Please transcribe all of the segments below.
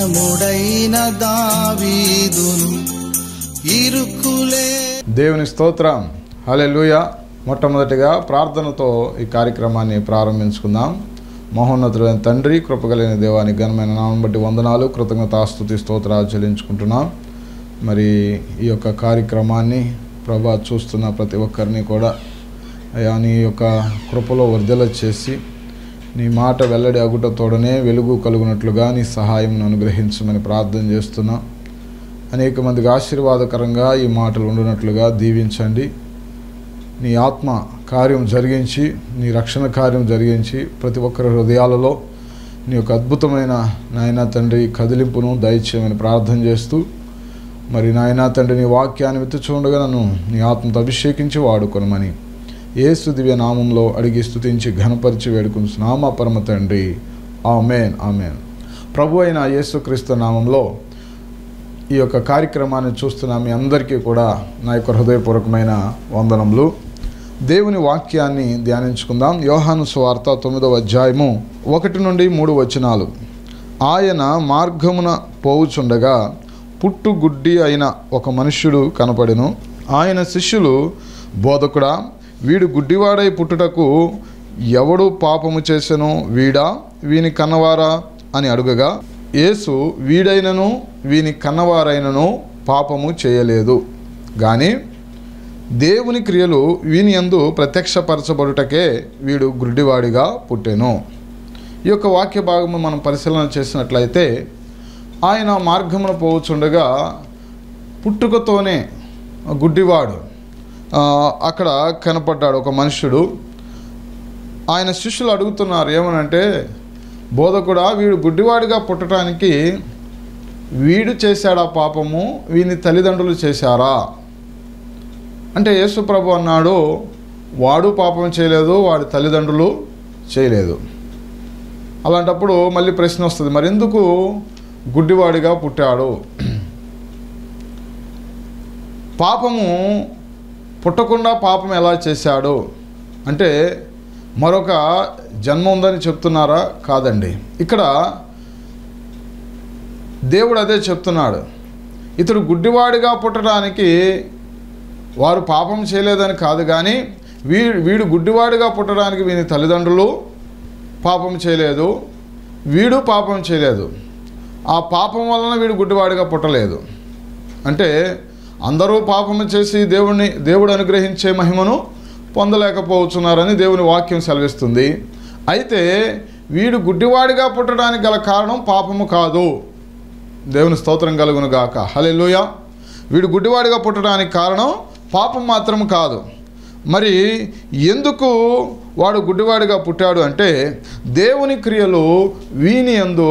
బలముడైన దావీదును ఇరుకులే దేవుని స్తోత్రం హల్లెలూయ మొట్టమొదటిగా ప్రార్థనతో ఈ కార్యక్రమాన్ని ప్రారంభించుకుందాం మహోన్నతుడైన తండ్రి కృపగలిగిన దేవానికి ఘనమైన నామం బట్టి వందనాలు కృతజ్ఞతాస్తుతి స్తోత్రాలు చెల్లించుకుంటున్నాం మరి ఈ యొక్క కార్యక్రమాన్ని ప్రభా చూస్తున్న ప్రతి ఒక్కరిని కూడా అయా నీ యొక్క కృపలో వర్ధల చేసి నీ మాట వెల్లడి అగుట తోడనే వెలుగు కలుగునట్లుగా నీ సహాయం అనుగ్రహించమని ప్రార్థన చేస్తున్నా అనేక మందికి ఆశీర్వాదకరంగా ఈ మాటలు ఉండినట్లుగా దీవించండి నీ ఆత్మ కార్యం జరిగించి నీ రక్షణ కార్యం జరిగించి ప్రతి ఒక్కరి హృదయాలలో నీ యొక్క అద్భుతమైన నాయన తండ్రి కదిలింపును దయచేయమని ప్రార్థన చేస్తూ మరి నాయన తండ్రి నీ వాక్యాన్ని విత్తుచుండగా నన్ను నీ ఆత్మతో అభిషేకించి వాడుకొనమని ఏసు దివ్య నామంలో అడిగి స్తుతించి ఘనపరిచి వేడుకుంటున్నామా పరమ తండ్రి ఆమెన్ ఆమెన్ ప్రభు అయిన యేసుక్రీస్తు నామంలో ఈ యొక్క కార్యక్రమాన్ని చూస్తున్న మీ అందరికీ కూడా నా యొక్క హృదయపూర్వకమైన వందనములు దేవుని వాక్యాన్ని ధ్యానించుకుందాం యోహాను సువార్త తొమ్మిదవ అధ్యాయము ఒకటి నుండి మూడు వచనాలు ఆయన మార్గమున పోవుచుండగా పుట్టుగుడ్డి అయిన ఒక మనుష్యుడు కనపడెను ఆయన శిష్యులు బోధకుడా వీడు గుడ్డివాడై పుట్టుటకు ఎవడు పాపము చేసెను వీడా వీని కన్నవారా అని అడుగగా యేసు వీడైనను వీని కన్నవారైనను పాపము చేయలేదు కానీ దేవుని క్రియలు వీని యందు ప్రత్యక్షపరచబడుటకే వీడు గుడ్డివాడిగా పుట్టెను ఈ యొక్క వాక్య భాగము మనం పరిశీలన చేసినట్లయితే ఆయన మార్గమున పోవచ్చుండగా పుట్టుకతోనే గుడ్డివాడు ఆ, అక్కడ కనపడ్డాడు ఒక మనుషుడు ఆయన శిష్యులు అడుగుతున్నారు ఏమనంటే బోధకుడా వీడు గుడ్డివాడిగా పుట్టడానికి వీడు చేశాడా పాపము వీని తల్లిదండ్రులు చేశారా అంటే యేసు ప్రభు అన్నాడు వాడు పాపం చేయలేదు వాడి తల్లిదండ్రులు చేయలేదు అలాంటప్పుడు మళ్ళీ ప్రశ్న వస్తుంది మరి ఎందుకు గుడ్డివాడిగా పుట్టాడు పాపము పుట్టకుండా పాపం ఎలా చేశాడు అంటే మరొక జన్మ ఉందని చెప్తున్నారా కాదండి ఇక్కడ దేవుడు అదే చెప్తున్నాడు ఇతడు గుడ్డివాడిగా పుట్టడానికి వారు పాపం చేయలేదని కాదు కానీ వీ వీడు గుడ్డివాడిగా పుట్టడానికి వీని తల్లిదండ్రులు పాపం చేయలేదు వీడు పాపం చేయలేదు ఆ పాపం వలన వీడు గుడ్డివాడిగా పుట్టలేదు అంటే అందరూ పాపము చేసి దేవుని దేవుడు అనుగ్రహించే మహిమను పొందలేకపోతున్నారని దేవుని వాక్యం సెలవిస్తుంది అయితే వీడు గుడ్డివాడిగా పుట్టడానికి గల కారణం పాపము కాదు దేవుని స్తోత్రం కలుగును గాక హలెలుయ వీడు గుడ్డివాడిగా పుట్టడానికి కారణం పాపం మాత్రం కాదు మరి ఎందుకు వాడు గుడ్డివాడిగా పుట్టాడు అంటే దేవుని క్రియలు వీని యందు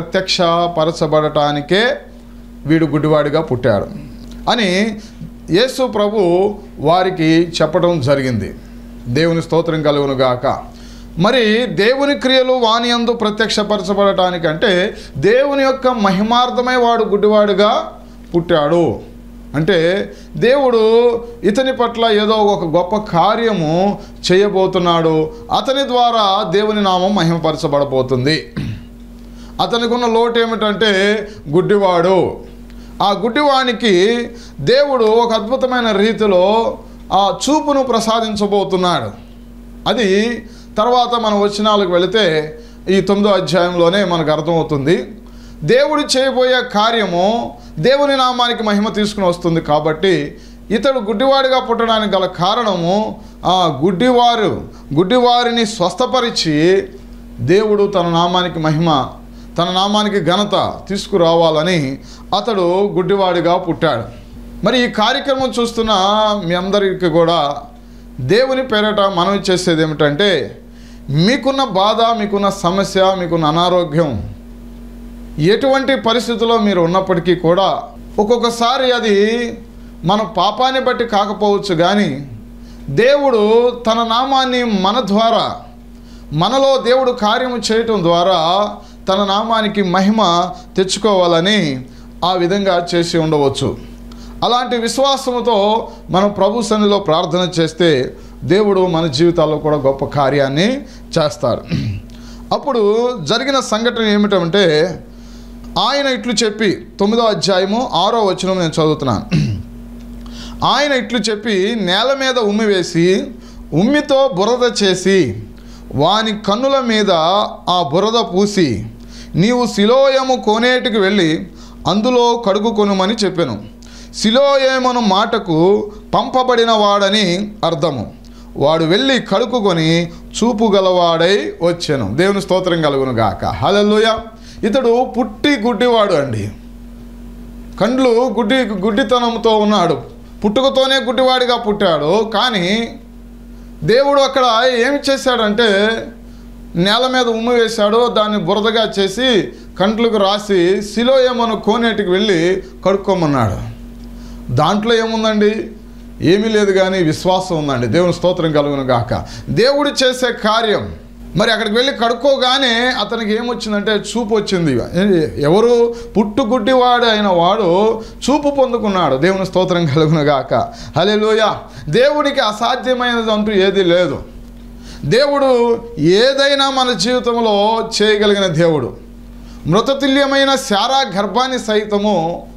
ప్రత్యక్షపరచబడటానికే వీడు గుడ్డివాడిగా పుట్టాడు అని యేసు ప్రభు వారికి చెప్పడం జరిగింది దేవుని స్తోత్రం కలుగును గాక మరి దేవుని క్రియలు వాని యందు ప్రత్యక్షపరచబడటానికంటే దేవుని యొక్క మహిమార్థమై వాడు గుడ్డివాడుగా పుట్టాడు అంటే దేవుడు ఇతని పట్ల ఏదో ఒక గొప్ప కార్యము చేయబోతున్నాడు అతని ద్వారా దేవుని నామం మహిమపరచబడబోతుంది అతనికి ఉన్న లోటు ఏమిటంటే గుడ్డివాడు ఆ గుడ్డివానికి దేవుడు ఒక అద్భుతమైన రీతిలో ఆ చూపును ప్రసాదించబోతున్నాడు అది తర్వాత మన వచనాలకు వెళితే ఈ తొమ్మిదో అధ్యాయంలోనే మనకు అర్థమవుతుంది దేవుడు చేయబోయే కార్యము దేవుని నామానికి మహిమ తీసుకుని వస్తుంది కాబట్టి ఇతడు గుడ్డివాడిగా పుట్టడానికి గల కారణము ఆ గుడ్డివారు గుడ్డివారిని స్వస్థపరిచి దేవుడు తన నామానికి మహిమ తన నామానికి ఘనత తీసుకురావాలని అతడు గుడ్డివాడిగా పుట్టాడు మరి ఈ కార్యక్రమం చూస్తున్న మీ అందరికీ కూడా దేవుని పేరట మనవి చేసేది ఏమిటంటే మీకున్న బాధ మీకున్న సమస్య మీకున్న అనారోగ్యం ఎటువంటి పరిస్థితుల్లో మీరు ఉన్నప్పటికీ కూడా ఒక్కొక్కసారి అది మన పాపాన్ని బట్టి కాకపోవచ్చు కానీ దేవుడు తన నామాన్ని మన ద్వారా మనలో దేవుడు కార్యము చేయటం ద్వారా తన నామానికి మహిమ తెచ్చుకోవాలని ఆ విధంగా చేసి ఉండవచ్చు అలాంటి విశ్వాసముతో మనం ప్రభు సన్నిలో ప్రార్థన చేస్తే దేవుడు మన జీవితాల్లో కూడా గొప్ప కార్యాన్ని చేస్తాడు అప్పుడు జరిగిన సంఘటన ఏమిటంటే ఆయన ఇట్లు చెప్పి తొమ్మిదో అధ్యాయము ఆరో వచనం నేను చదువుతున్నాను ఆయన ఇట్లు చెప్పి నేల మీద ఉమ్మి వేసి ఉమ్మితో బురద చేసి వాని కన్నుల మీద ఆ బురద పూసి నీవు శిలోయము కోనేటికి వెళ్ళి అందులో కడుగు కొనుమని చెప్పాను శిలోయమను మాటకు పంపబడిన వాడని అర్థము వాడు వెళ్ళి కడుక్కుకొని చూపు గలవాడై వచ్చాను దేవుని స్తోత్రం కలుగును గాక హలలుయ ఇతడు పుట్టి గుడ్డివాడు అండి కండ్లు గుడ్డి గుడ్డితనంతో ఉన్నాడు పుట్టుకతోనే గుడ్డివాడిగా పుట్టాడు కానీ దేవుడు అక్కడ ఏమి చేశాడంటే నేల మీద ఉమ్ము వేశాడు దాన్ని బురదగా చేసి కంట్లకు రాసి శిలోయమను కోనేటికి వెళ్ళి కడుక్కోమన్నాడు దాంట్లో ఏముందండి ఏమీ లేదు కానీ విశ్వాసం ఉందండి దేవుని స్తోత్రం కలుగును గాక దేవుడు చేసే కార్యం మరి అక్కడికి వెళ్ళి కడుక్కోగానే అతనికి ఏమొచ్చిందంటే చూపు వచ్చింది ఎవరు పుట్టుగుడ్డివాడు అయిన వాడు చూపు పొందుకున్నాడు దేవుని స్తోత్రం కలుగును గాక హలెలుయ దేవుడికి అసాధ్యమైనది అంటూ ఏది లేదు దేవుడు ఏదైనా మన జీవితంలో చేయగలిగిన దేవుడు మృతతుల్యమైన శారా గర్భాన్ని సైతము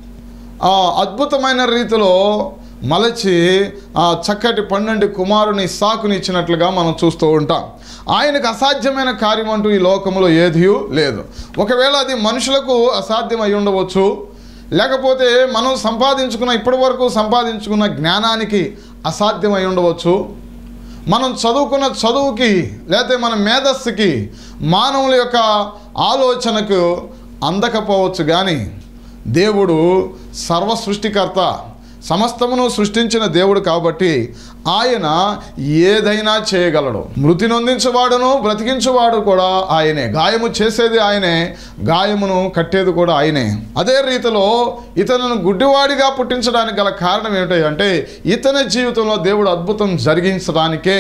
ఆ అద్భుతమైన రీతిలో మలచి ఆ చక్కటి పన్నెండు కుమారుని సాకుని ఇచ్చినట్లుగా మనం చూస్తూ ఉంటాం ఆయనకు అసాధ్యమైన కార్యం అంటూ ఈ లోకంలో ఏదీ లేదు ఒకవేళ అది మనుషులకు అసాధ్యం అయి ఉండవచ్చు లేకపోతే మనం సంపాదించుకున్న ఇప్పటి వరకు సంపాదించుకున్న జ్ఞానానికి అసాధ్యం అయి ఉండవచ్చు మనం చదువుకున్న చదువుకి లేకపోతే మన మేధస్సుకి మానవుల యొక్క ఆలోచనకు అందకపోవచ్చు కానీ దేవుడు సర్వ సృష్టికర్త సమస్తమును సృష్టించిన దేవుడు కాబట్టి ఆయన ఏదైనా చేయగలడు మృతి నొందించేవాడును బ్రతికించేవాడు కూడా ఆయనే గాయము చేసేది ఆయనే గాయమును కట్టేది కూడా ఆయనే అదే రీతిలో ఇతను గుడ్డివాడిగా పుట్టించడానికి గల కారణం ఏమిటి అంటే ఇతని జీవితంలో దేవుడు అద్భుతం జరిగించడానికే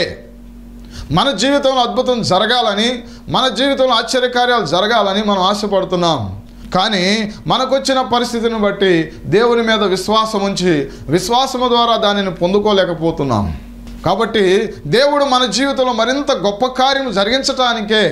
మన జీవితంలో అద్భుతం జరగాలని మన జీవితంలో ఆశ్చర్యకార్యాలు జరగాలని మనం ఆశపడుతున్నాం కానీ మనకొచ్చిన పరిస్థితిని బట్టి దేవుని మీద విశ్వాసం ఉంచి విశ్వాసము ద్వారా దానిని పొందుకోలేకపోతున్నాం కాబట్టి దేవుడు మన జీవితంలో మరింత గొప్ప కార్యం జరిగించటానికే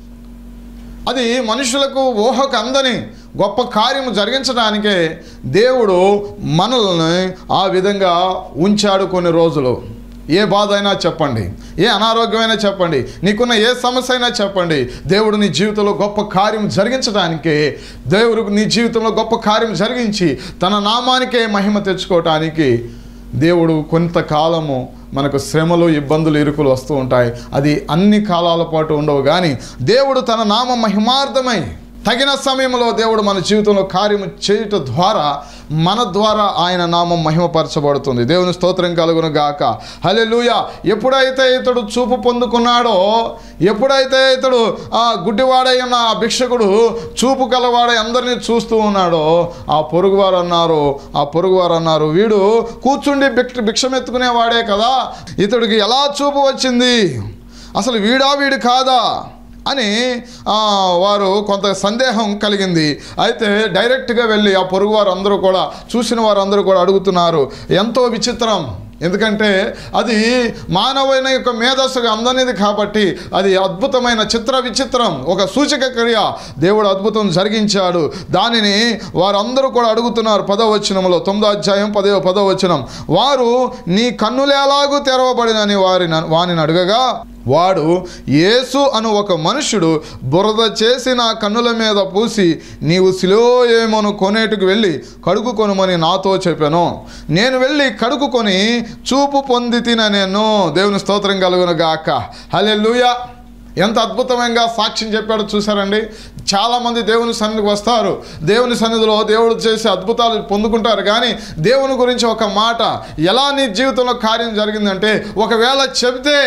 అది మనుషులకు ఊహకు అందని గొప్ప కార్యము జరిగించడానికే దేవుడు మనల్ని ఆ విధంగా ఉంచాడు కొన్ని రోజులు ఏ బాధ అయినా చెప్పండి ఏ అనారోగ్యమైనా చెప్పండి నీకున్న ఏ సమస్య అయినా చెప్పండి దేవుడు నీ జీవితంలో గొప్ప కార్యం జరిగించడానికే దేవుడు నీ జీవితంలో గొప్ప కార్యం జరిగించి తన నామానికే మహిమ తెచ్చుకోవటానికి దేవుడు కొంతకాలము మనకు శ్రమలు ఇబ్బందులు ఇరుకులు వస్తూ ఉంటాయి అది అన్ని కాలాల పాటు ఉండవు కానీ దేవుడు తన నామ మహిమార్థమై తగిన సమయంలో దేవుడు మన జీవితంలో కార్యము చేయటం ద్వారా మన ద్వారా ఆయన నామం మహిమపరచబడుతుంది దేవుని స్తోత్రం కలుగును గాక హలెలూయ ఎప్పుడైతే ఇతడు చూపు పొందుకున్నాడో ఎప్పుడైతే ఇతడు ఆ గుడ్డివాడై ఉన్న ఆ భిక్షకుడు చూపు కలవాడై అందరినీ చూస్తూ ఉన్నాడో ఆ పొరుగువారు అన్నారు ఆ పొరుగువారు అన్నారు వీడు కూర్చుండి భిక్ష భిక్షమెత్తుకునేవాడే కదా ఇతడికి ఎలా చూపు వచ్చింది అసలు వీడా వీడు కాదా అని ఆ, వారు కొంత సందేహం కలిగింది అయితే డైరెక్ట్గా వెళ్ళి ఆ పొరుగు వారు అందరూ కూడా చూసిన వారందరూ కూడా అడుగుతున్నారు ఎంతో విచిత్రం ఎందుకంటే అది మానవుని యొక్క మేధస్సుగా అందనిది కాబట్టి అది అద్భుతమైన చిత్ర విచిత్రం ఒక సూచక క్రియ దేవుడు అద్భుతం జరిగించాడు దానిని వారందరూ కూడా అడుగుతున్నారు పదవ వచనంలో తొమ్మిదో అధ్యాయం పదవ పదవ వచనం వారు నీ కన్నులేలాగూ తెరవబడినని వారిని వానిని అడగగా వాడు యేసు అను ఒక మనుషుడు బురద చేసి నా కన్నుల మీద పూసి నీవు సిలోయేమోను కొనేటుకు వెళ్ళి కడుగు కొనుమని నాతో చెప్పాను నేను వెళ్ళి కడుగుకొని చూపు పొంది తిన నేను దేవుని స్తోత్రం కలుగును గాక హల్లెలూయా ఎంత అద్భుతంగా సాక్ష్యం చెప్పాడో చూసారండి చాలామంది దేవుని సన్నిధికి వస్తారు దేవుని సన్నిధిలో దేవుడు చేసే అద్భుతాలు పొందుకుంటారు కానీ దేవుని గురించి ఒక మాట ఎలా నీ జీవితంలో కార్యం జరిగిందంటే ఒకవేళ చెబితే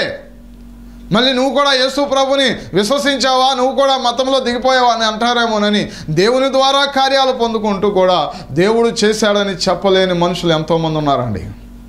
మళ్ళీ నువ్వు కూడా యేసు ప్రభుని విశ్వసించావా నువ్వు కూడా మతంలో దిగిపోయావా అని అంటారేమోనని దేవుని ద్వారా కార్యాలు పొందుకుంటూ కూడా దేవుడు చేశాడని చెప్పలేని మనుషులు ఎంతోమంది ఉన్నారండి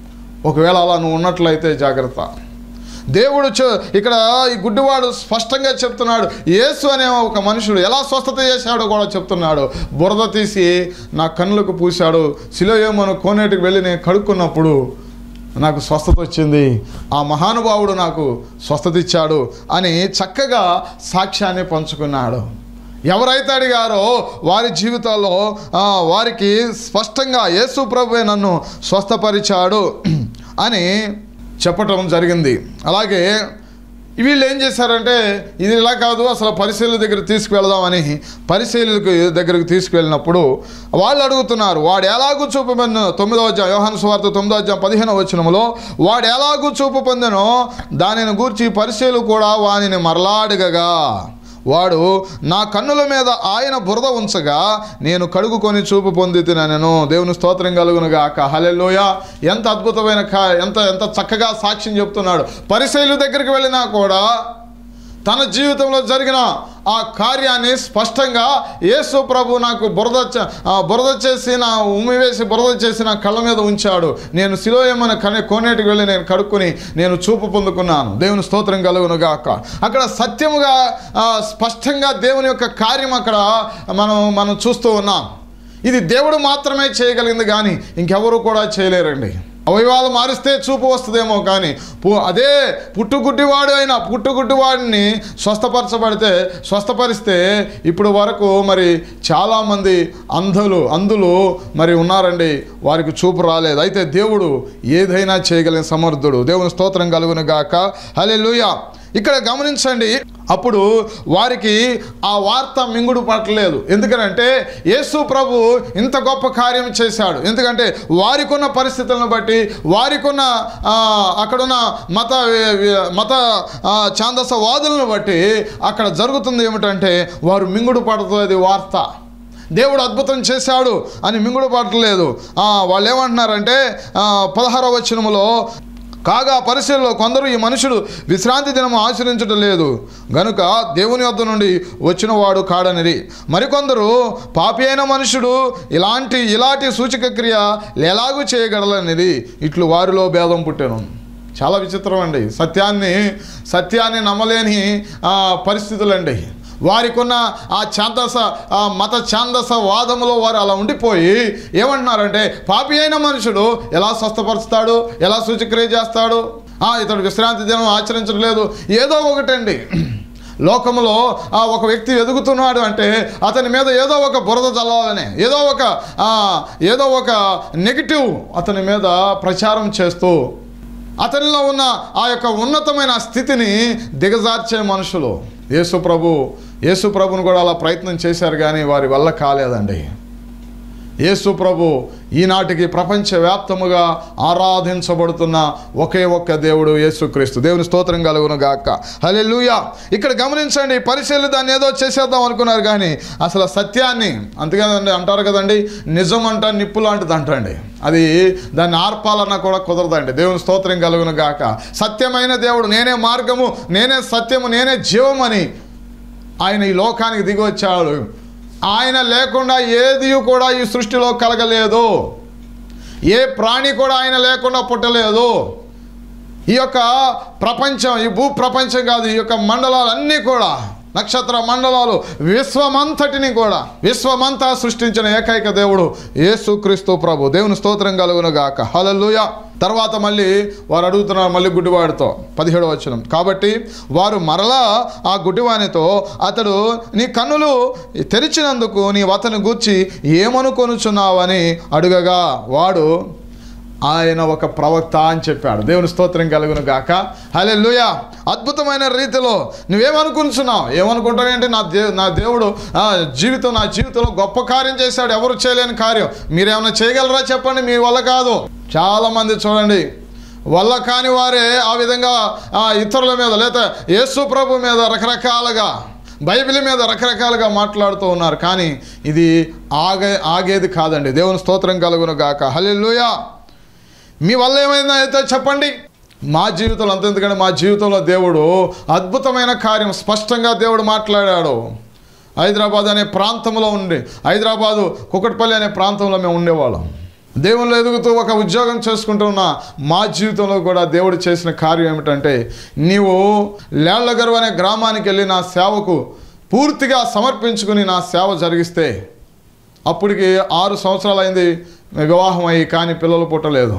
ఒకవేళ అలా నువ్వు ఉన్నట్లయితే జాగ్రత్త దేవుడు చె- ఇక్కడ ఈ గుడ్డివాడు స్పష్టంగా చెప్తున్నాడు యేసు అనే ఒక మనుషుడు ఎలా స్వస్థత చేశాడో కూడా చెప్తున్నాడు బురద తీసి నా కన్నులకు పూశాడు శిలోయేమను కోనేటికి వెళ్ళి నేను కడుక్కున్నప్పుడు నాకు స్వస్థత వచ్చింది ఆ మహానుభావుడు నాకు స్వస్థత ఇచ్చాడు అని చక్కగా సాక్ష్యాన్ని పంచుకున్నాడు ఎవరైతే అడిగారో వారి జీవితాల్లో ఆ, వారికి స్పష్టంగా యేసు ప్రభువే నన్ను స్వస్థపరిచాడు అని చెప్పటం జరిగింది అలాగే వీళ్ళు ఏం చేశారంటే ఇది ఇలా కాదు అసలు పరిశీలన దగ్గర తీసుకువెళదామని పరిశీలనకు దగ్గరకు తీసుకువెళ్ళినప్పుడు వాళ్ళు అడుగుతున్నారు వాడు ఎలాగూ చూపు పొందిన తొమ్మిదో అధ్యాయం యోహాను సువార్త తొమ్మిదో అధ్యాయం పదిహేనవ వచనములో వాడు ఎలాగూ చూపు పొందెనో దానిని గూర్చి పరిశీలు కూడా వానిని మరలాడగగా వాడు నా కన్నుల మీద ఆయన బురద ఉంచగా నేను కడుగుకొని చూపు పొంది తినను దేవుని స్తోత్రం కలుగునుగా హలెలోయ ఎంత అద్భుతమైన కా ఎంత ఎంత చక్కగా సాక్ష్యం చెప్తున్నాడు పరిశైలు దగ్గరికి వెళ్ళినా కూడా తన జీవితంలో జరిగిన ఆ కార్యాన్ని స్పష్టంగా యేసు ప్రభు నాకు బురద చ- ఆ బురద చేసి నా ఉమ్మి వేసి బురద చేసి నా కళ్ళ మీద ఉంచాడు నేను శిలోయమని కనే కోనేటికి వెళ్ళి నేను కడుక్కొని నేను చూపు పొందుకున్నాను దేవుని స్తోత్రం కలుగును గాక అక్కడ సత్యముగా ఆ, స్పష్టంగా దేవుని యొక్క కార్యం అక్కడ మనం మనం చూస్తూ ఉన్నాం ఇది దేవుడు మాత్రమే చేయగలిగింది కానీ ఇంకెవరు కూడా చేయలేరండి అవయవాలు మారిస్తే చూపు వస్తుందేమో కానీ పు- అదే పుట్టుగుడ్డివాడు అయిన పుట్టుగుడ్డివాడిని స్వస్థపరచబడితే స్వస్థపరిస్తే ఇప్పుడు వరకు మరి చాలామంది అంధులు అందులు మరి ఉన్నారండి వారికి చూపు రాలేదు అయితే దేవుడు ఏదైనా చేయగలిగిన సమర్థుడు దేవుని స్తోత్రం కలుగును గాక హలే ఇక్కడ గమనించండి అప్పుడు వారికి ఆ వార్త మింగుడు పట్టలేదు ఎందుకనంటే యేసు ప్రభు ఇంత గొప్ప కార్యం చేశాడు ఎందుకంటే వారికున్న పరిస్థితులను బట్టి వారికున్న ఆ, అక్కడున్న మత మత ఆ, ఛాందస వాదులను బట్టి అక్కడ జరుగుతుంది ఏమిటంటే వారు మింగుడు పడుతుంది వార్త దేవుడు అద్భుతం చేశాడు అని మింగుడు పడలేదు ఆ, వాళ్ళు ఏమంటున్నారంటే ఆ, పదహారవ వచనములో కాగా పరిశీలనలో కొందరు ఈ మనుషుడు విశ్రాంతి దినము ఆచరించడం లేదు గనుక దేవుని వద్ద నుండి వచ్చినవాడు కాడనిరి మరికొందరు పాపి అయిన మనుషుడు ఇలాంటి ఇలాంటి సూచక క్రియ ఎలాగూ చేయగలనిది ఇట్లు వారిలో భేదం పుట్టాను చాలా విచిత్రం అండి సత్యాన్ని సత్యాన్ని నమ్మలేని ఆ, పరిస్థితులండి వారికున్న ఆ ఛాందస ఆ మత ఛాందస వాదములో వారు అలా ఉండిపోయి ఏమంటున్నారంటే పాపి అయిన మనుషుడు ఎలా స్వస్థపరుస్తాడు ఎలా సూచక్రియ చేస్తాడు ఆ, ఇతడు విశ్రాంతి దినం ఆచరించడం లేదు ఏదో ఒకటండి లోకంలో ఆ ఒక వ్యక్తి ఎదుగుతున్నాడు అంటే అతని మీద ఏదో ఒక బురద చల్లాలని ఏదో ఒక ఆ, ఏదో ఒక నెగిటివ్ అతని మీద ప్రచారం చేస్తూ అతనిలో ఉన్న ఆ యొక్క ఉన్నతమైన స్థితిని దిగజార్చే మనుషులు యేసు ప్రభు యేసు ప్రభుని కూడా అలా ప్రయత్నం చేశారు కానీ వారి వల్ల కాలేదండి యేసు ప్రభు ఈనాటికి ప్రపంచవ్యాప్తముగా ఆరాధించబడుతున్న ఒకే ఒక్క దేవుడు యేసుక్రీస్తు దేవుని స్తోత్రం కలుగును గాక హల్లెలూయా ఇక్కడ గమనించండి పరిశీలి దాన్ని ఏదో చేసేద్దాం అనుకున్నారు కానీ అసలు సత్యాన్ని అంతేకాదండి అంటారు కదండి నిజం అంట నిప్పు లాంటిది అంటండి అది దాన్ని ఆర్పాలన్నా కూడా కుదరదండి దేవుని స్తోత్రం కలుగును గాక సత్యమైన దేవుడు నేనే మార్గము నేనే సత్యము నేనే జీవమని ఆయన ఈ లోకానికి దిగి వచ్చాడు ఆయన లేకుండా ఏది కూడా ఈ సృష్టిలో కలగలేదు ఏ ప్రాణి కూడా ఆయన లేకుండా పుట్టలేదు ఈ యొక్క ప్రపంచం ఈ భూ ప్రపంచం కాదు ఈ యొక్క మండలాలన్నీ కూడా నక్షత్ర మండలాలు విశ్వమంతటిని కూడా విశ్వమంతా సృష్టించిన ఏకైక దేవుడు యేసుక్రీస్తు ప్రభు దేవుని స్తోత్రం కలుగును గాక హల్లెలూయా తర్వాత మళ్ళీ వారు అడుగుతున్నారు మళ్ళీ గుడ్డివాడితో పదిహేడవ వచనం కాబట్టి వారు మరలా ఆ గుడ్డివానితో అతడు నీ కన్నులు తెరిచినందుకు నీ అతని గూర్చి ఏమనుకొనుచున్నావని అడుగగా వాడు ఆయన ఒక ప్రవక్త అని చెప్పాడు దేవుని స్తోత్రం కలుగును గాక హలే అద్భుతమైన రీతిలో నువ్వేమనుకుంటున్నావు ఏమనుకుంటావేంటి నా దే నా దేవుడు ఆ, జీవితం నా జీవితంలో గొప్ప కార్యం చేశాడు ఎవరు చేయలేని కార్యం మీరేమైనా చేయగలరా చెప్పండి మీ వల్ల కాదు చాలామంది చూడండి వల్ల కాని వారే ఆ విధంగా ఆ, ఇతరుల మీద లేదా యేసు ప్రభు మీద రకరకాలుగా బైబిల్ మీద రకరకాలుగా మాట్లాడుతూ ఉన్నారు కానీ ఇది ఆగే ఆగేది కాదండి దేవుని స్తోత్రం కలుగును గాక హల్లెలూయా మీ వల్ల ఏమైందో అయితే చెప్పండి మా జీవితంలో అంత ఎందుకంటే మా జీవితంలో దేవుడు అద్భుతమైన కార్యం స్పష్టంగా దేవుడు మాట్లాడాడు హైదరాబాద్ అనే ప్రాంతంలో ఉండి హైదరాబాదు కుకట్పల్లి అనే ప్రాంతంలో మేము ఉండేవాళ్ళం దేవుళ్ళు ఎదుగుతూ ఒక ఉద్యోగం చేసుకుంటున్న మా జీవితంలో కూడా దేవుడు చేసిన కార్యం ఏమిటంటే నీవు లేళ్లగరు అనే గ్రామానికి వెళ్ళి నా సేవకు పూర్తిగా సమర్పించుకుని నా సేవ జరిగిస్తే అప్పటికి ఆరు సంవత్సరాలు అయింది వివాహం అయ్యి కానీ పిల్లలు పుట్టలేదు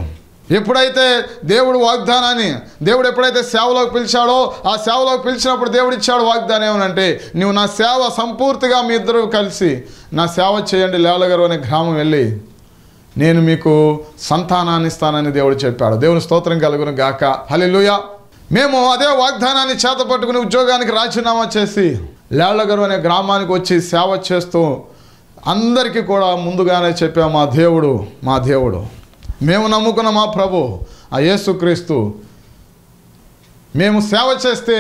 ఎప్పుడైతే దేవుడు వాగ్దానాన్ని దేవుడు ఎప్పుడైతే సేవలోకి పిలిచాడో ఆ సేవలోకి పిలిచినప్పుడు దేవుడు ఇచ్చాడు వాగ్దానం ఏమనంటే నువ్వు నా సేవ సంపూర్తిగా మీ ఇద్దరు కలిసి నా సేవ చేయండి లేలగారు అనే గ్రామం వెళ్ళి నేను మీకు సంతానాన్ని ఇస్తానని దేవుడు చెప్పాడు దేవుని స్తోత్రం కలుగును గాక హల్లెలూయా మేము అదే వాగ్దానాన్ని చేత పట్టుకుని ఉద్యోగానికి రాజీనామా చేసి లేళ్లగరు అనే గ్రామానికి వచ్చి సేవ చేస్తూ అందరికీ కూడా ముందుగానే చెప్పాము మా దేవుడు మా దేవుడు మేము నమ్ముకున్న మా ప్రభు ఆ యేసుక్రీస్తు మేము సేవ చేస్తే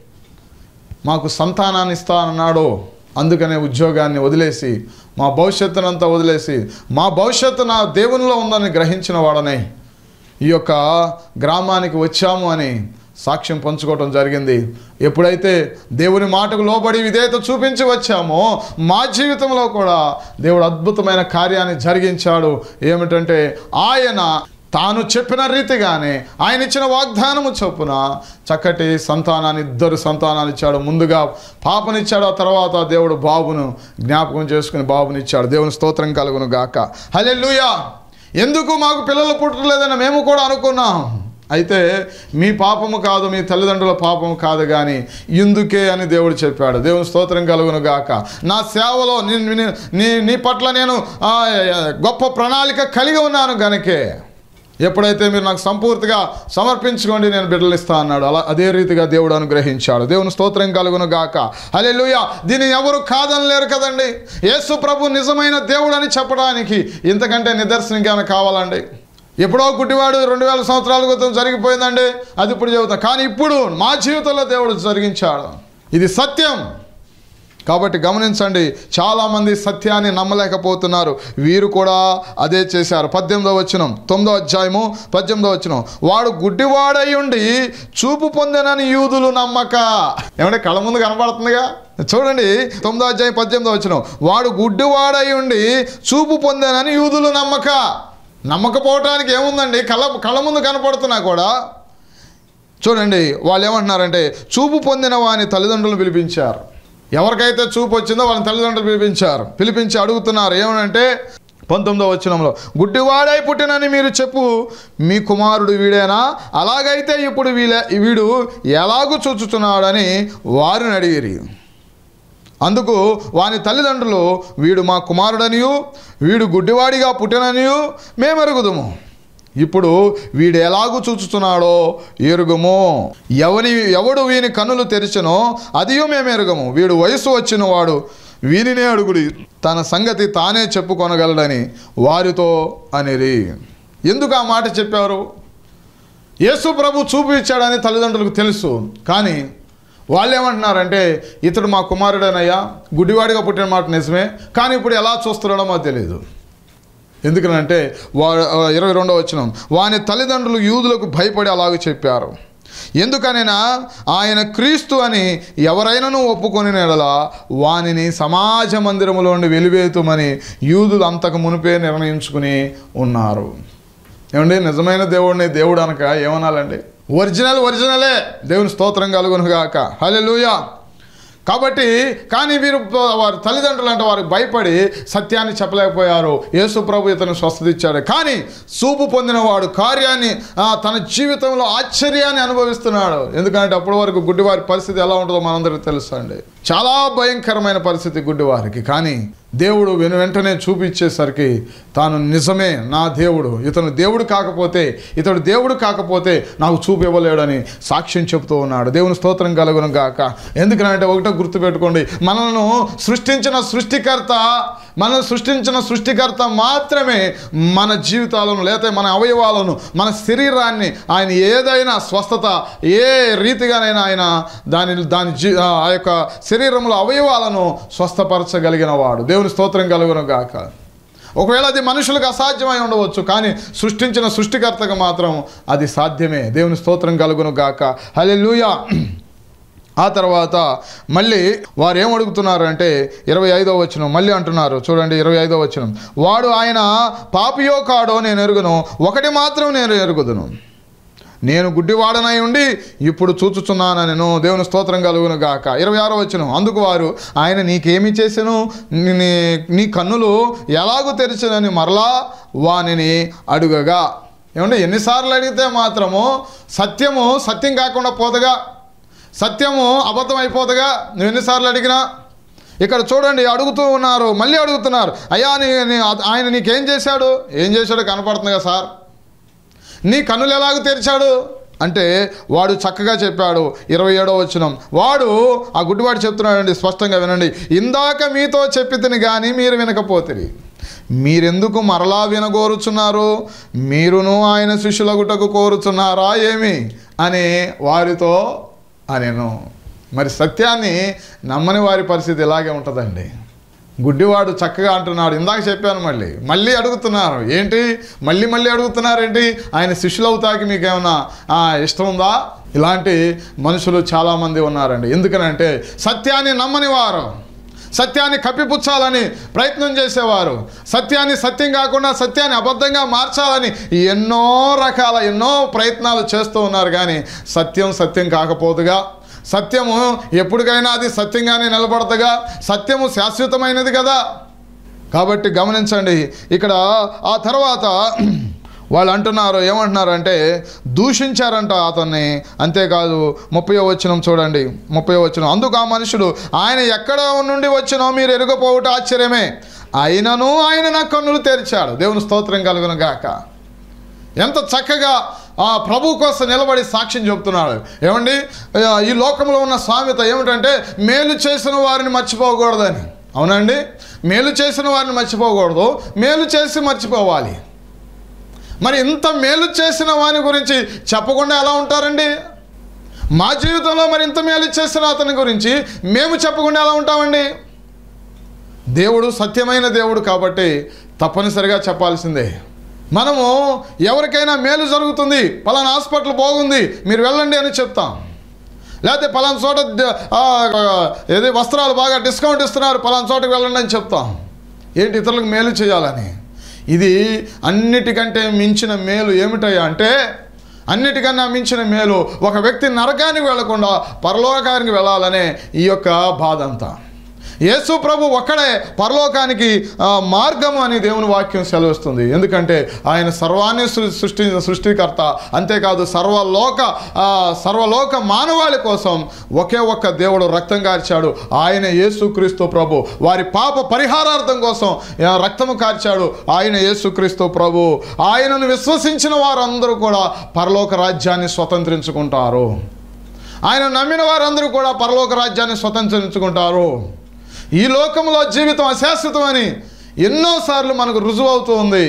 మాకు సంతానాన్ని ఇస్తానన్నాడు అందుకనే ఉద్యోగాన్ని వదిలేసి మా భవిష్యత్తునంతా వదిలేసి మా భవిష్యత్తు నా దేవునిలో ఉందని గ్రహించిన వాడనే ఈ యొక్క గ్రామానికి వచ్చాము అని సాక్ష్యం పంచుకోవటం జరిగింది ఎప్పుడైతే దేవుని మాటకు లోబడి విధేయత చూపించి వచ్చామో మా జీవితంలో కూడా దేవుడు అద్భుతమైన కార్యాన్ని జరిగించాడు ఏమిటంటే ఆయన తాను చెప్పిన రీతిగానే ఆయన ఇచ్చిన వాగ్దానము చొప్పున చక్కటి సంతానాన్ని ఇద్దరు సంతానాలు ఇచ్చాడు ముందుగా పాపనిచ్చాడు ఆ తర్వాత దేవుడు బాబును జ్ఞాపకం చేసుకుని బాబునిచ్చాడు దేవుని స్తోత్రం కలుగును గాక హల్లెలూయా ఎందుకు మాకు పిల్లలు పుట్టలేదని మేము కూడా అనుకున్నాం అయితే మీ పాపము కాదు మీ తల్లిదండ్రుల పాపము కాదు కానీ ఇందుకే అని దేవుడు చెప్పాడు దేవుని స్తోత్రం కలుగును గాక నా సేవలో నీ నీ- నీ నీ పట్ల నేను ఆ, గొప్ప ప్రణాళిక కలిగి ఉన్నాను గనకే ఎప్పుడైతే మీరు నాకు సంపూర్తిగా సమర్పించుకోండి నేను బిడ్డలు ఇస్తా అన్నాడు అలా అదే రీతిగా దేవుడు అనుగ్రహించాడు దేవుని స్తోత్రం కలుగును గాక హలే దీన్ని ఎవరు కాదనలేరు కదండి యేసు ప్రభు నిజమైన దేవుడు అని చెప్పడానికి ఇంతకంటే నిదర్శనం ఇంకేమైనా కావాలండి ఎప్పుడో గుడ్డివాడు రెండు వేల సంవత్సరాల క్రితం జరిగిపోయిందండి అది ఇప్పుడు చెబుతాం కానీ ఇప్పుడు మా జీవితంలో దేవుడు జరిగించాడు ఇది సత్యం కాబట్టి గమనించండి చాలామంది సత్యాన్ని నమ్మలేకపోతున్నారు వీరు కూడా అదే చేశారు పద్దెనిమిదో వచ్చినం తొమ్మిదో అధ్యాయము పద్దెనిమిదో వచ్చినం వాడు గుడ్డివాడై ఉండి చూపు పొందినని యూదులు నమ్మక ఏమంటే కళ్ళ ముందు కనబడుతుందిగా చూడండి తొమ్మిదో అధ్యాయం పద్దెనిమిదో వచ్చినం వాడు గుడ్డివాడై ఉండి చూపు పొందానని యూదులు నమ్మక నమ్మకపోవటానికి ఏముందండి కళ్ళ కళ్ళ ముందు కనపడుతున్నా కూడా చూడండి వాళ్ళు ఏమంటున్నారంటే చూపు పొందిన వాని తల్లిదండ్రులు పిలిపించారు ఎవరికైతే చూపు వచ్చిందో వాళ్ళని తల్లిదండ్రులు పిలిపించారు పిలిపించి అడుగుతున్నారు ఏమనంటే పంతొమ్మిదో వచ్చినంలో గుడ్డివాడై పుట్టినని మీరు చెప్పు మీ కుమారుడు వీడేనా అలాగైతే ఇప్పుడు వీలే వీడు ఎలాగూ చూచుతున్నాడని వారిని అడిగిరి అందుకు వాని తల్లిదండ్రులు వీడు మా కుమారుడనియు వీడు గుడ్డివాడిగా పుట్టిననియు మేమెరుగుదుము ఇప్పుడు వీడు ఎలాగూ చూచుతున్నాడో ఎరుగుము ఎవని ఎవడు వీని కన్నులు తెరిచెనో అదియో మేము ఎరుగము వీడు వయసు వచ్చిన వాడు వీనినే అడుగుడి తన సంగతి తానే చెప్పుకొనగలడని వారితో అనిరి ఎందుకు ఆ మాట చెప్పారు యేసు ప్రభు చూపు ఇచ్చాడని తల్లిదండ్రులకు తెలుసు కానీ వాళ్ళు ఏమంటున్నారంటే ఇతడు మా కుమారుడేనయ్యా గుడ్డివాడిగా పుట్టిన మాట నిజమే కానీ ఇప్పుడు ఎలా చూస్తున్నాడో మాకు తెలియదు ఎందుకనంటే వా ఇరవై రెండవ వచ్చిన వాని తల్లిదండ్రులు యూదులకు భయపడి అలాగ చెప్పారు ఎందుకనైనా ఆయన క్రీస్తు అని ఎవరైనాను ఒప్పుకొని నెడల వానిని సమాజ మందిరములో నుండి వెలివేతుమని యూదులు అంతకు మునిపే నిర్ణయించుకుని ఉన్నారు ఏమండి నిజమైన దేవుడిని దేవుడు అనక ఏమనాలండి ఒరిజినల్ ఒరిజినలే దేవుని స్తోత్రం కలుగును గాక హల్లెలూయా కాబట్టి కానీ వీరు వారి తల్లిదండ్రులు అంటే వారికి భయపడి సత్యాన్ని చెప్పలేకపోయారు యేసు ప్రభు ఇతను స్వస్థత ఇచ్చాడు కానీ చూపు పొందిన వాడు కార్యాన్ని ఆ, తన జీవితంలో ఆశ్చర్యాన్ని అనుభవిస్తున్నాడు ఎందుకంటే అప్పటి వరకు గుడ్డివారి పరిస్థితి ఎలా ఉంటుందో మనందరికీ తెలుసు అండి చాలా భయంకరమైన పరిస్థితి గుడ్డివారికి కానీ దేవుడు వెను వెంటనే చూపించేసరికి తాను నిజమే నా దేవుడు ఇతను దేవుడు కాకపోతే ఇతడు దేవుడు కాకపోతే నాకు చూపు ఇవ్వలేడని సాక్ష్యం చెబుతూ ఉన్నాడు దేవుని స్తోత్రం కలుగును గాక ఎందుకనంటే ఒకటో గుర్తుపెట్టుకోండి మనల్ని సృష్టించిన సృష్టికర్త మనల్ని సృష్టించిన సృష్టికర్త మాత్రమే మన జీవితాలను లేకపోతే మన అవయవాలను మన శరీరాన్ని ఆయన ఏదైనా స్వస్థత ఏ రీతిగానైనా ఆయన దాని దాని జీ ఆ యొక్క శరీరంలో అవయవాలను స్వస్థపరచగలిగిన వాడు దేవుని స్తోత్రం కలుగును గాక ఒకవేళ అది మనుషులకు అసాధ్యమై ఉండవచ్చు కానీ సృష్టించిన సృష్టికర్తకు మాత్రం అది సాధ్యమే దేవుని స్తోత్రం కలుగును గాక హల్లెలూయా ఆ తర్వాత మళ్ళీ వారు ఏం అడుగుతున్నారంటే ఇరవై ఐదో వచనం మళ్ళీ అంటున్నారు చూడండి ఇరవై ఐదో వచనం వాడు ఆయన పాపియో కాడో నేను ఎరుగును ఒకటి మాత్రం నేను ఎరుగుదును నేను గుడ్డివాడనై ఉండి ఇప్పుడు చూచుచున్నాను నేను దేవుని స్తోత్రం కలుగును గాక ఇరవై ఆరో వచ్చిన అందుకు వారు ఆయన నీకేమి చేసెను నీ- నీ- నీ కన్నులు ఎలాగూ తెరిచినని మరలా వానిని అడుగగా ఏమంటే ఎన్నిసార్లు అడిగితే మాత్రము సత్యము సత్యం కాకుండా పోదుగా సత్యము అబద్ధం అయిపోదుగా నువ్వు ఎన్నిసార్లు అడిగినా ఇక్కడ చూడండి అడుగుతూ ఉన్నారు మళ్ళీ అడుగుతున్నారు అయ్యా నీ నీ- ఆయన నీకేం చేశాడు ఏం చేశాడో కనపడుతుంది కదా సార్ నీ కన్నులు ఎలాగ తెరిచాడు అంటే వాడు చక్కగా చెప్పాడు ఇరవై ఏడో వచ్చినం వాడు ఆ గుడ్డివాడు చెప్తున్నాడండి స్పష్టంగా వినండి ఇందాక మీతో చెప్పితిని కానీ మీరు వినకపోతిరి మీరెందుకు మరలా వినగోరుచున్నారు మీరును ఆయన శిష్యులగుటకు కోరుచున్నారా ఏమి అని వారితో అనేను మరి సత్యాన్ని నమ్మని వారి పరిస్థితి ఇలాగే ఉంటుందండి గుడ్డివాడు చక్కగా అంటున్నాడు ఇందాక చెప్పాను మళ్ళీ మళ్ళీ అడుగుతున్నారు ఏంటి మళ్ళీ మళ్ళీ అడుగుతున్నారు ఏంటి ఆయన శిష్యులు అవుతాకి మీకేమన్నా ఆ, ఇష్టం ఉందా ఇలాంటి మనుషులు చాలామంది ఉన్నారండి ఎందుకనంటే సత్యాన్ని నమ్మని వారు సత్యాన్ని కప్పిపుచ్చాలని ప్రయత్నం చేసేవారు సత్యాన్ని సత్యం కాకుండా సత్యాన్ని అబద్ధంగా మార్చాలని ఎన్నో రకాల ఎన్నో ప్రయత్నాలు చేస్తూ ఉన్నారు కానీ సత్యం సత్యం కాకపోదుగా సత్యము ఎప్పటికైనా అది సత్యంగానే నిలబడదుగా సత్యము శాశ్వతమైనది కదా కాబట్టి గమనించండి ఇక్కడ ఆ తర్వాత వాళ్ళు అంటున్నారు ఏమంటున్నారు అంటే దూషించారంట అతన్ని అంతేకాదు ముప్పై వచనం చూడండి ముప్పై వచనం అందుకు ఆ మనుషుడు ఆయన ఎక్కడ నుండి వచ్చినో మీరు ఎరుగపోవుట ఆశ్చర్యమే అయినను ఆయన నా కన్నులు తెరిచాడు దేవుని స్తోత్రం కలుగును గాక ఎంత చక్కగా ఆ ప్రభు కోసం నిలబడి సాక్ష్యం చెప్తున్నాడు ఏమండి ఆ, ఈ లోకంలో ఉన్న సామెత ఏమిటంటే మేలు చేసిన వారిని మర్చిపోకూడదని అవునండి మేలు చేసిన వారిని మర్చిపోకూడదు మేలు చేసి మర్చిపోవాలి మరి ఇంత మేలు చేసిన వాని గురించి చెప్పకుండా ఎలా ఉంటారండి మా జీవితంలో మరి ఇంత మేలు చేసిన అతని గురించి మేము చెప్పకుండా ఎలా ఉంటామండి దేవుడు సత్యమైన దేవుడు కాబట్టి తప్పనిసరిగా చెప్పాల్సిందే మనము ఎవరికైనా మేలు జరుగుతుంది పలానా హాస్పిటల్ బాగుంది మీరు వెళ్ళండి అని చెప్తాం లేకపోతే పలానా చోట ద- ఆ, ఏది వస్త్రాలు బాగా డిస్కౌంట్ ఇస్తున్నారు పలానా చోటకి వెళ్ళండి అని చెప్తాం ఏంటి ఇతరులకు మేలు చేయాలని ఇది అన్నిటికంటే మించిన మేలు ఏమిటయ్యా అంటే అన్నిటికన్నా మించిన మేలు ఒక వ్యక్తి నరకానికి వెళ్లకుండా పరలోకానికి వెళ్ళాలనే ఈ యొక్క బాధ అంతా యేసు ప్రభు ఒక్కడే పరలోకానికి ఆ, మార్గము అని దేవుని వాక్యం సెలవిస్తుంది ఎందుకంటే ఆయన సర్వాన్ని సృ- సృష్టి సృష్టికర్త అంతేకాదు సర్వలోక ఆ, సర్వలోక మానవాళి కోసం ఒకే ఒక్క దేవుడు రక్తం కార్చాడు ఆయన యేసుక్రీస్తు ప్రభు వారి పాప పరిహారార్థం కోసం ఆ, రక్తము కార్చాడు ఆయన యేసుక్రీస్తు ప్రభు ఆయనను విశ్వసించిన వారందరూ కూడా పరలోక రాజ్యాన్ని స్వతంత్రించుకుంటారు ఆయన నమ్మిన వారందరూ కూడా పరలోక రాజ్యాన్ని స్వతంత్రించుకుంటారు ఈ లోకంలో జీవితం అశాశ్వతమని ఎన్నోసార్లు మనకు రుజువు అవుతూ ఉంది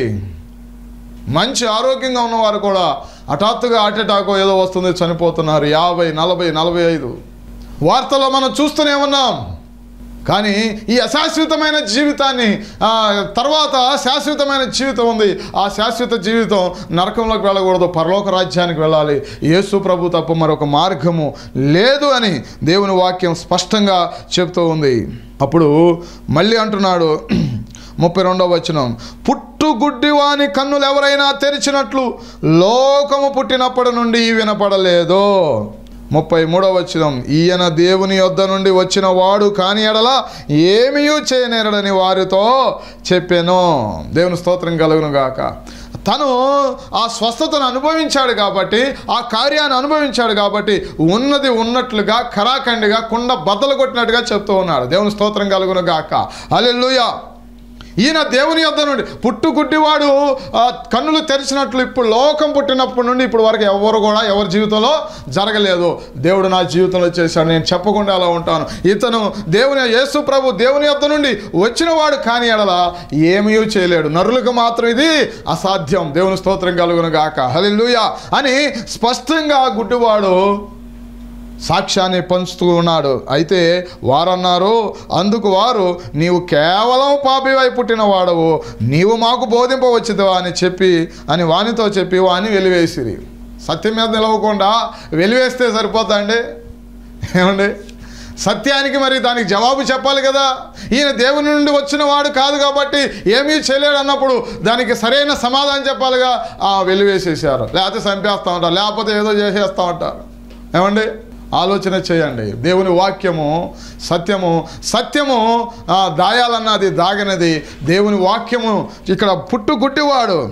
మంచి ఆరోగ్యంగా ఉన్నవారు కూడా హఠాత్తుగా హార్ట్ అటాక్ ఏదో వస్తుంది చనిపోతున్నారు యాభై నలభై నలభై ఐదు వార్తల్లో మనం చూస్తూనే ఉన్నాం కానీ ఈ అశాశ్వతమైన జీవితాన్ని ఆ, తర్వాత శాశ్వతమైన జీవితం ఉంది ఆ శాశ్వత జీవితం నరకంలోకి వెళ్ళకూడదు పరలోక రాజ్యానికి వెళ్ళాలి యేసు ప్రభు తప్ప మరొక మార్గము లేదు అని దేవుని వాక్యం స్పష్టంగా చెప్తూ ఉంది అప్పుడు మళ్ళీ అంటున్నాడు ముప్పై రెండవ వచనం పుట్టు గుడ్డివాని కన్నులు ఎవరైనా తెరిచినట్లు లోకము పుట్టినప్పటి నుండి వినపడలేదు ముప్పై మూడవ వచనం ఈయన దేవుని యొద్ద నుండి వచ్చిన వాడు కాని ఎడల ఏమీయూ చేయనేరడని వారితో చెప్పాను దేవుని స్తోత్రం కలుగును గాక తను ఆ స్వస్థతను అనుభవించాడు కాబట్టి ఆ కార్యాన్ని అనుభవించాడు కాబట్టి ఉన్నది ఉన్నట్లుగా ఖరాఖండిగా కుండ బద్దలు కొట్టినట్టుగా చెప్తూ ఉన్నాడు దేవుని స్తోత్రం కలుగును గాక అల్లెలుయా ఈయన దేవుని యొద్ద నుండి పుట్టు గుడ్డివాడు ఆ, కన్నులు తెరిచినట్లు ఇప్పుడు లోకం పుట్టినప్పటి నుండి ఇప్పుడు వరకు ఎవరు కూడా ఎవరి జీవితంలో జరగలేదు దేవుడు నా జీవితంలో చేశాడు నేను చెప్పకుండా అలా ఉంటాను ఇతను దేవుని యేసు ప్రభు దేవుని యొద్ద నుండి వచ్చిన వాడు కాని ఎడల ఏమీ చేయలేడు నరులకు మాత్రం ఇది అసాధ్యం దేవుని స్తోత్రం కలుగును గాక హల్లెలూయా అని స్పష్టంగా గుడ్డివాడు సాక్ష్యాన్ని పంచుతూ ఉన్నాడు అయితే వారన్నారు అందుకు వారు నీవు కేవలం పాపివై పుట్టిన వాడవు నీవు మాకు బోధింపవచ్చుదా అని చెప్పి అని వానితో చెప్పి వాని వెలివేసిరి సత్యం మీద నిలవకుండా వెలివేస్తే సరిపోతా అండి ఏమండి సత్యానికి మరి దానికి జవాబు చెప్పాలి కదా ఈయన దేవుని నుండి వచ్చిన వాడు కాదు కాబట్టి ఏమీ చేయలేడు అన్నప్పుడు దానికి సరైన సమాధానం చెప్పాలిగా ఆ వెలివేసేసారు లేకపోతే చంపేస్తా ఉంటారు లేకపోతే ఏదో చేసేస్తా ఉంటారు ఏమండి ఆలోచన చేయండి దేవుని వాక్యము సత్యము సత్యము ఆ, దాయాలన్నది దాగనది దేవుని వాక్యము ఇక్కడ పుట్టు గుట్టివాడు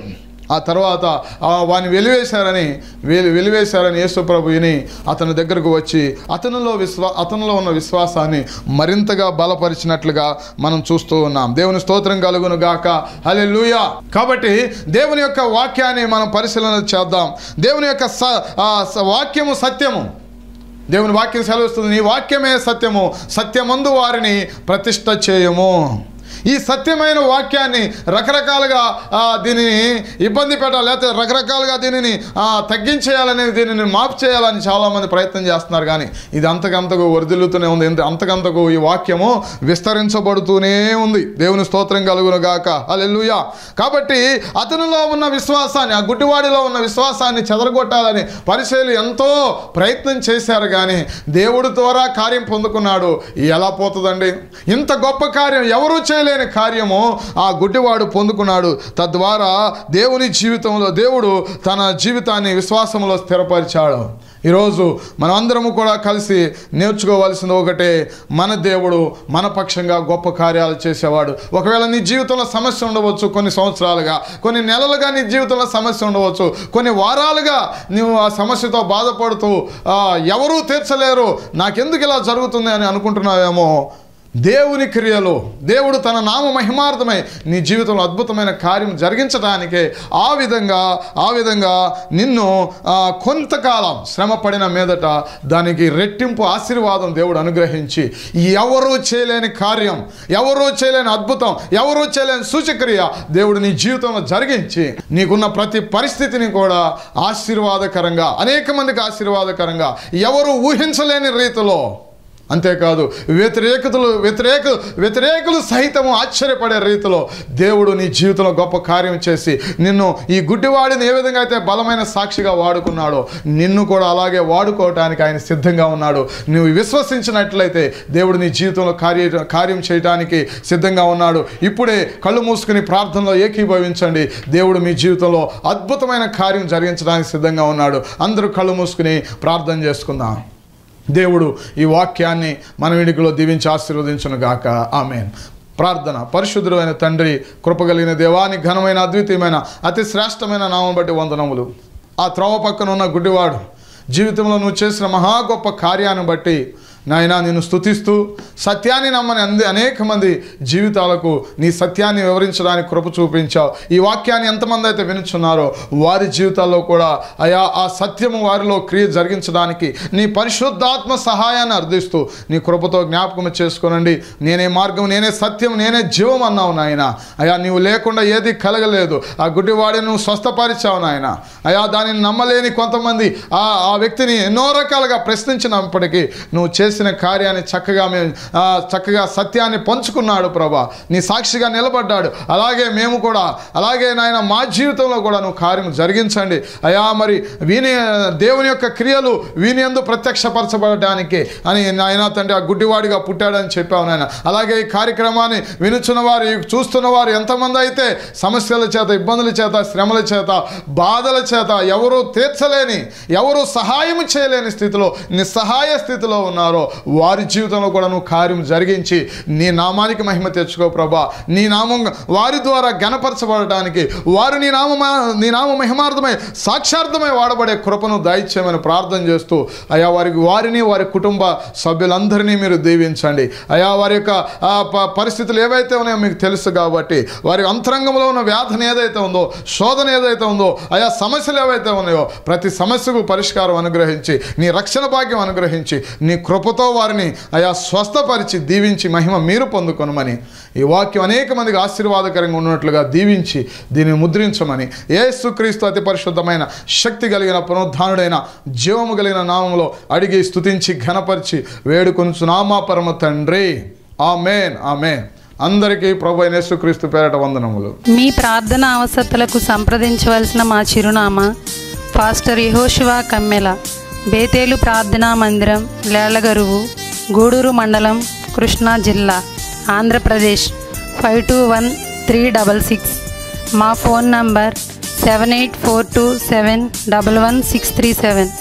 ఆ తర్వాత ఆ వాని వెలివేశారని వెలి వెలివేశారని యేసుప్రభు విని అతని దగ్గరకు వచ్చి అతనిలో విశ్వా అతనిలో ఉన్న విశ్వాసాన్ని మరింతగా బలపరిచినట్లుగా మనం చూస్తూ ఉన్నాం దేవుని స్తోత్రం కలుగును గాక హలే కాబట్టి దేవుని యొక్క వాక్యాన్ని మనం పరిశీలన చేద్దాం దేవుని యొక్క స ఆ స- వాక్యము సత్యము దేవుని వాక్యం సెలవిస్తుంది నీ వాక్యమే సత్యము సత్యమందు వారిని ప్రతిష్ట చేయము ఈ సత్యమైన వాక్యాన్ని రకరకాలుగా ఆ, దీనిని ఇబ్బంది పెట్టాలి లేకపోతే రకరకాలుగా దీనిని ఆ, తగ్గించేయాలని దీనిని మాపు చేయాలని చాలామంది ప్రయత్నం చేస్తున్నారు కానీ ఇది అంతకంతకు వర్ధిల్లుతూనే ఉంది ఎంత- అంతకంతకు ఈ వాక్యము విస్తరించబడుతూనే ఉంది దేవుని స్తోత్రం కలుగును గాక అలెలుయా కాబట్టి అతనిలో ఉన్న విశ్వాసాన్ని ఆ గుడ్డివాడిలో ఉన్న విశ్వాసాన్ని చెదరగొట్టాలని పరిశీలి ఎంతో ప్రయత్నం చేశారు కానీ దేవుడి ద్వారా కార్యం పొందుకున్నాడు ఎలా పోతుందండి ఇంత గొప్ప కార్యం ఎవరూ చేయలేని కార్యము ఆ గుడ్డివాడు పొందుకున్నాడు తద్వారా దేవుని జీవితంలో దేవుడు తన జీవితాన్ని విశ్వాసంలో స్థిరపరిచాడు ఈరోజు మనమందరము కూడా కలిసి నేర్చుకోవాల్సింది ఒకటే మన దేవుడు మన పక్షంగా గొప్ప కార్యాలు చేసేవాడు ఒకవేళ నీ జీవితంలో సమస్య ఉండవచ్చు కొన్ని సంవత్సరాలుగా కొన్ని నెలలుగా నీ జీవితంలో సమస్య ఉండవచ్చు కొన్ని వారాలుగా నువ్వు ఆ సమస్యతో బాధపడుతూ ఆ, ఎవరూ తీర్చలేరు నాకెందుకు ఇలా జరుగుతుంది అని అనుకుంటున్నావేమో దేవుని క్రియలో దేవుడు తన నామ మహిమార్థమై నీ జీవితంలో అద్భుతమైన కార్యం జరిగించడానికే ఆ విధంగా ఆ విధంగా నిన్ను ఆ, కొంతకాలం శ్రమ పడిన మీదట దానికి రెట్టింపు ఆశీర్వాదం దేవుడు అనుగ్రహించి ఎవరూ చేయలేని కార్యం ఎవరూ చేయలేని అద్భుతం ఎవరూ చేయలేని సూచక్రియ దేవుడు నీ జీవితంలో జరిగించి నీకున్న ప్రతి పరిస్థితిని కూడా ఆశీర్వాదకరంగా అనేక మందికి ఆశీర్వాదకరంగా ఎవరు ఊహించలేని రీతిలో అంతేకాదు వ్యతిరేకతలు వ్యతిరేక వ్యతిరేకులు సహితము ఆశ్చర్యపడే రీతిలో దేవుడు నీ జీవితంలో గొప్ప కార్యం చేసి నిన్ను ఈ గుడ్డివాడిని ఏ విధంగా అయితే బలమైన సాక్షిగా వాడుకున్నాడో నిన్ను కూడా అలాగే వాడుకోవటానికి ఆయన సిద్ధంగా ఉన్నాడు నువ్వు విశ్వసించినట్లయితే దేవుడు నీ జీవితంలో కార్య కార్యం చేయడానికి సిద్ధంగా ఉన్నాడు ఇప్పుడే కళ్ళు మూసుకుని ప్రార్థనలో ఏకీభవించండి దేవుడు మీ జీవితంలో అద్భుతమైన కార్యం జరిగించడానికి సిద్ధంగా ఉన్నాడు అందరూ కళ్ళు మూసుకుని ప్రార్థన చేసుకుందాం దేవుడు ఈ వాక్యాన్ని మన వినికిలో దీవించి ఆశీర్వదించును గాక ఆమెన్ ప్రార్థన పరిశుద్ధుడైన తండ్రి కృపగలిగిన దేవాని ఘనమైన అద్వితీయమైన అతి శ్రేష్టమైన నామం బట్టి వందనములు ఆ త్రోవ పక్కన ఉన్న గుడ్డివాడు జీవితంలో నువ్వు చేసిన మహా గొప్ప కార్యాన్ని బట్టి నాయన నిన్ను స్తుతిస్తూ సత్యాన్ని నమ్మని అంది అనేక మంది జీవితాలకు నీ సత్యాన్ని వివరించడానికి కృప చూపించావు ఈ వాక్యాన్ని ఎంతమంది అయితే వినుచున్నారో వారి జీవితాల్లో కూడా అయా ఆ సత్యము వారిలో క్రియ జరిగించడానికి నీ పరిశుద్ధాత్మ సహాయాన్ని అర్థిస్తూ నీ కృపతో జ్ఞాపకం చేసుకోనండి నేనే మార్గం నేనే సత్యం నేనే జీవం అన్నావు నాయన అయా నీవు లేకుండా ఏది కలగలేదు ఆ గుడ్డివాడిని నువ్వు స్వస్థపరిచావు నాయన అయా దానిని నమ్మలేని కొంతమంది ఆ ఆ వ్యక్తిని ఎన్నో రకాలుగా ప్రశ్నించినప్పటికీ నువ్వు చేసిన కార్యాన్ని చక్కగా మేము ఆ, చక్కగా సత్యాన్ని పంచుకున్నాడు ప్రభా నీ సాక్షిగా నిలబడ్డాడు అలాగే మేము కూడా అలాగే నాయన మా జీవితంలో కూడా నువ్వు కార్యం జరిగించండి అయా మరి వీని దేవుని యొక్క క్రియలు వీని ఎందు ప్రత్యక్షపరచబడడానికి అని నాయన తండ్రి ఆ గుడ్డివాడిగా పుట్టాడని చెప్పావు నాయన అలాగే ఈ కార్యక్రమాన్ని వినుచున్న వారు ఈ చూస్తున్న వారు ఎంతమంది అయితే సమస్యల చేత ఇబ్బందుల చేత శ్రమల చేత బాధల చేత ఎవరు తీర్చలేని ఎవరు సహాయం చేయలేని స్థితిలో నిస్సహాయ స్థితిలో ఉన్నారో వారి జీవితంలో కూడా నువ్వు కార్యం జరిగించి నీ నామానికి మహిమ తెచ్చుకో ప్రభా నీ నామం వారి ద్వారా గణపరచబడటానికి వారు నీ నామ నీ నామ మహిమార్థమై సాక్షార్థమై వాడబడే కృపను దాయిచ్చేయమని ప్రార్థన చేస్తూ అయా వారికి వారిని వారి కుటుంబ సభ్యులందరినీ మీరు దీవించండి అయా వారి యొక్క ఆ, ప- పరిస్థితులు ఏవైతే ఉన్నాయో మీకు తెలుసు కాబట్టి వారి అంతరంగంలో ఉన్న వ్యాధన ఏదైతే ఉందో శోధన ఏదైతే ఉందో ఆయా సమస్యలు ఏవైతే ఉన్నాయో ప్రతి సమస్యకు పరిష్కారం అనుగ్రహించి నీ రక్షణ భాగ్యం అనుగ్రహించి నీ కృపతో వారిని ఆయా స్వస్థపరిచి దీవించి మహిమ మీరు పొందుకొనమని ఈ వాక్యం అనేక మందికి ఆశీర్వాదకరంగా ఉన్నట్లుగా దీవించి దీనిని ముద్రించమని యేసుక్రీస్తు అతి పరిశుద్ధమైన శక్తి కలిగిన పునరుద్ధానుడైన జీవము కలిగిన నామంలో అడిగి స్తుతించి ఘనపరిచి వేడుకొనుచు నామా పరమ తండ్రి ఆమెన్ ఆమెన్ అందరికీ ప్రభు అయిన యేసుక్రీస్తు పేరట వందనములు మీ ప్రార్థన అవసరతలకు సంప్రదించవలసిన మా చిరునామా పాస్టర్ యహోశివా కమ్మెల బేతేలు ప్రార్థనా మందిరం లేళ్లగరువు గూడూరు మండలం కృష్ణా జిల్లా Andhra Pradesh five two one three double six మా phone number seven eight four two seven double one six three seven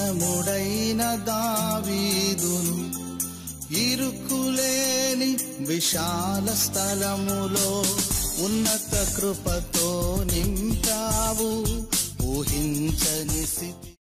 ఉత్తముడైన దావీదును ఇరుకులేని విశాల స్థలములో ఉన్నత కృపతో నింపావు ఊహించని స్థితి